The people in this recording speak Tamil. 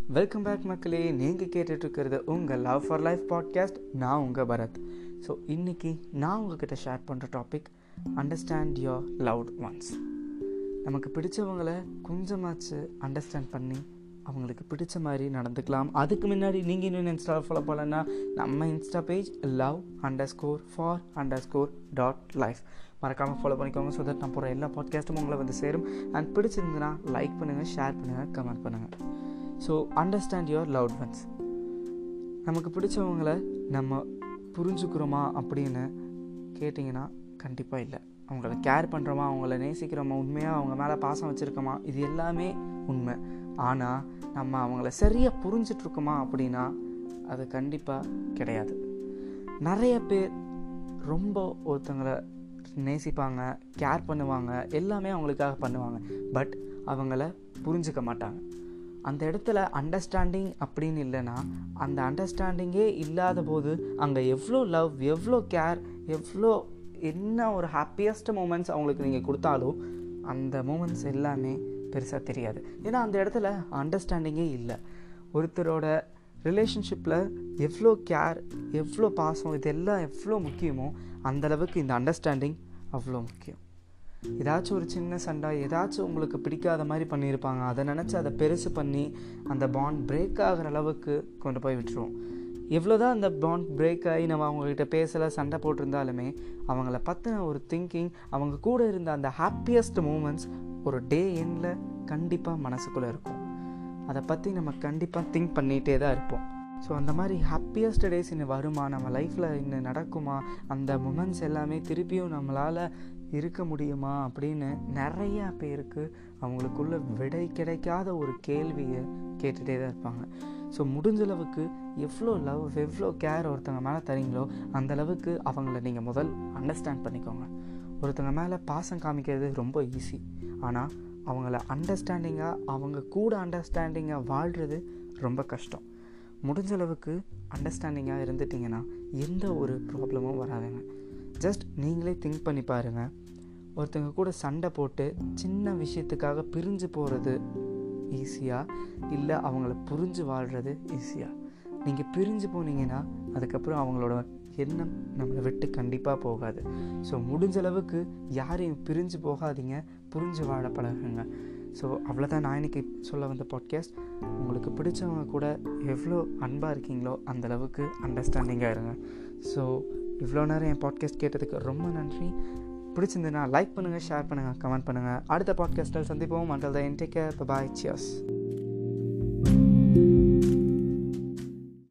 வெல்கம் பேக் மக்களே நீங்கள் கேட்டுட்ருக்கிறது உங்கள் லவ் ஃபார் லைஃப் பாட்காஸ்ட் நான் உங்கள் பரத் ஸோ இன்றைக்கி நான் உங்ககிட்ட ஷேர் பண்ணுற topic understand your loved ones நமக்கு பிடிச்சவங்கள கொஞ்சமாச்சு அண்டர்ஸ்டாண்ட் பண்ணி அவங்களுக்கு பிடிச்ச மாதிரி நடந்துக்கலாம் அதுக்கு முன்னாடி நீங்கள் இன்னும் இன்ஸ்டா ஃபாலோ பண்ணலன்னா நம்ம insta page love underscore for underscore dot life மறக்காமல் ஃபாலோ பண்ணிக்கோங்க ஸோ தட் நான் போகிற எல்லா பாட்காஸ்ட்டும் உங்களை வந்து சேரும் அண்ட் பிடிச்சிருந்துன்னா லைக் பண்ணுங்கள் ஷேர் பண்ணுங்கள் கமெண்ட் பண்ணுங்கள் so understand your loved ones நமக்கு பிடிச்சவங்கள நம்ம புரிஞ்சுக்கிறோமா அப்படின்னு கேட்டிங்கன்னா கண்டிப்பாக இல்லை அவங்கள கேர் பண்ணுறோமா அவங்கள நேசிக்கிறோமா உண்மையாக அவங்க மேலே பாசம் வச்சுருக்கோமா இது எல்லாமே உண்மை ஆனால் நம்ம அவங்கள சரியாக புரிஞ்சிட்ருக்கோமா அப்படின்னா அது கண்டிப்பாக கிடையாது நிறைய பேர் ரொம்ப ஒருத்தங்களை நேசிப்பாங்க கேர் பண்ணுவாங்க எல்லாமே அவங்களுக்காக பண்ணுவாங்க பட் அவங்கள புரிஞ்சுக்க மாட்டாங்க அந்த இடத்துல அண்டர்ஸ்டாண்டிங் அப்படின்னு இல்லைன்னா அந்த அண்டர்ஸ்டாண்டிங்கே இல்லாத போது அங்கே எவ்வளோ லவ் எவ்வளோ கேர் எவ்வளோ என்ன ஒரு ஹாப்பியஸ்ட் மூமெண்ட்ஸ் அவங்களுக்கு நீங்கள் கொடுத்தாலும் அந்த மூமெண்ட்ஸ் எல்லாமே பெருசாக தெரியாது ஏன்னா அந்த இடத்துல அண்டர்ஸ்டாண்டிங்கே இல்லை ஒருத்தரோட ரிலேஷன்ஷிப்பில் எவ்வளோ கேர் எவ்வளோ பாசம் இதெல்லாம் எவ்வளோ முக்கியமோ அந்தளவுக்கு இந்த அண்டர்ஸ்டாண்டிங் அவ்வளோ முக்கியம் ஏதாச்சும் ஒரு சின்ன சண்டை ஏதாச்சும் உங்களுக்கு பிடிக்காத மாதிரி பண்ணியிருப்பாங்க அதை நினச்சி அதை பெருசு பண்ணி அந்த பாண்ட் பிரேக் ஆகிற அளவுக்கு கொண்டு போய் விட்டுருவோம் எவ்வளோதான் அந்த பாண்ட் பிரேக் ஆகி நம்ம அவங்கக்கிட்ட பேசலை சண்டை போட்டிருந்தாலுமே அவங்கள பற்றின ஒரு திங்கிங் அவங்க கூட இருந்த அந்த ஹாப்பியஸ்ட் மூமெண்ட்ஸ் ஒரு டே எண்டில் கண்டிப்பாக மனசுக்குள்ளே இருக்கும் அதை பற்றி நம்ம கண்டிப்பாக திங்க் பண்ணிகிட்டே தான் இருப்போம் ஸோ அந்த மாதிரி ஹாப்பியஸ்ட் டேஸ் இன்னும் வருமா நம்ம லைஃப்பில் இன்னும் நடக்குமா அந்த மூமெண்ட்ஸ் எல்லாமே திருப்பியும் நம்மளால் இருக்க முடியுமா அப்படின்னு நிறையா பேருக்கு அவங்களுக்குள்ள விடை கிடைக்காத ஒரு கேள்வியை கேட்டுகிட்டே தான் இருப்பாங்க ஸோ முடிஞ்ச அளவுக்கு எவ்வளோ லவ் எவ்வளோ கேர் ஒருத்தவங்க மேலே தரீங்களோ அந்த அளவுக்கு அவங்கள நீங்கள் முதல் அண்டர்ஸ்டாண்ட் பண்ணிக்கோங்க ஒருத்தவங்க மேலே பாசம் காமிக்கிறது ரொம்ப ஈஸி ஆனால் அவங்கள அண்டர்ஸ்டாண்டிங்காக அவங்க கூட அண்டர்ஸ்டாண்டிங்காக வாழ்கிறது ரொம்ப கஷ்டம் முடிஞ்ச அளவுக்கு அண்டர்ஸ்டாண்டிங்காக இருந்துட்டிங்கன்னா எந்த ஒரு ப்ராப்ளமும் வராதுங்க ஜஸ்ட் நீங்களே திங்க் பண்ணி பாருங்கள் ஒருத்தங்க கூட சண்டை போட்டு சின்ன விஷயத்துக்காக பிரிஞ்சு போகிறது ஈஸியாக இல்லை அவங்கள புரிஞ்சு வாழ்கிறது ஈஸியாக நீங்கள் பிரிஞ்சு போனீங்கன்னா அதுக்கப்புறம் அவங்களோட எண்ணம் நம்மளை விட்டு கண்டிப்பாக போகாது ஸோ முடிஞ்ச அளவுக்கு யாரையும் பிரிஞ்சு போகாதீங்க புரிஞ்சு வாழ பழகுங்க ஸோ அவ்வளோதான் நான் இன்னைக்கு சொல்ல வந்த பாட்காஸ்ட் உங்களுக்கு பிடிச்சவங்க கூட எவ்வளோ அன்பாக இருக்கீங்களோ அந்தளவுக்கு அண்டர்ஸ்டாண்டிங்காக இருங்க ஸோ இவ்வளோ நேரம் என் பாட்காஸ்ட் கேட்டதுக்கு ரொம்ப நன்றி பிடிச்சிருந்ததுன்னா லைக் பண்ணுங்கள் ஷேர் பண்ணுங்கள் கமெண்ட் பண்ணுங்கள் அடுத்த பாட்காஸ்ட்டில் சந்திப்போம் அண்டல் த இன்டேக் பாய் சியர்ஸ்